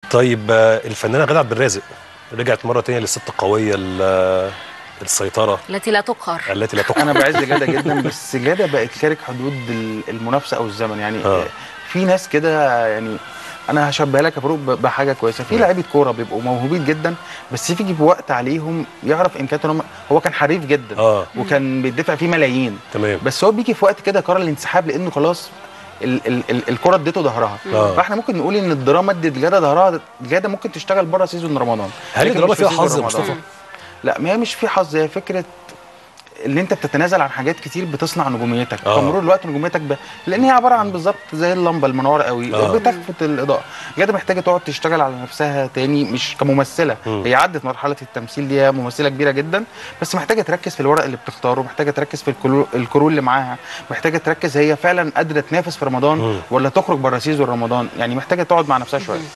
طيب آه، الفنانه غاده عبد الرازق رجعت مره تانية للست القويه ال- السيطره التي لا تقهر التي لا تقهر انا بعز جاده جدا بس جاده بقت خارج حدود ال- المنافسه او الزمن يعني آه. في ناس كده يعني انا هشبهها لك يا فاروق ب- بحاجه كويسه في لعيبه كوره بيبقوا موهوبين جدا بس يجي بوقت عليهم يعرف امكانياته هو كان حريف جدا اه وكان بيدفع فيه ملايين تمام بس هو بيجي في وقت كده قرر الانسحاب لانه خلاص ال ال ال الكره اديته ظهرها آه. فاحنا ممكن نقول ان الدراما ادت جاده ظهرها جاده ممكن تشتغل بره سيزون رمضان هل لكن الدراما مش في فيها سيزون حظ يا رمضان. مصطفى؟ لا ما هي مش في حظ هي فكره ان انت بتتنازل عن حاجات كتير بتصنع نجوميتك آه. فمرور الوقت نجوميتك ب... لان هي عباره عن بالظبط زي اللمبه المنوره قوي آه. بتخفت الاضاءه جاده محتاجه تقعد تشتغل على نفسها تاني مش كممثله مم. هي عدت مرحله التمثيل دي هي ممثله كبيره جدا بس محتاجه تركز في الورق اللي بتختاره محتاجه تركز في الكرو, الكرو اللي معاها محتاجه تركز هي فعلا قادره تنافس في رمضان مم. ولا تخرج بره سيزون رمضان يعني محتاجه تقعد مع نفسها شويه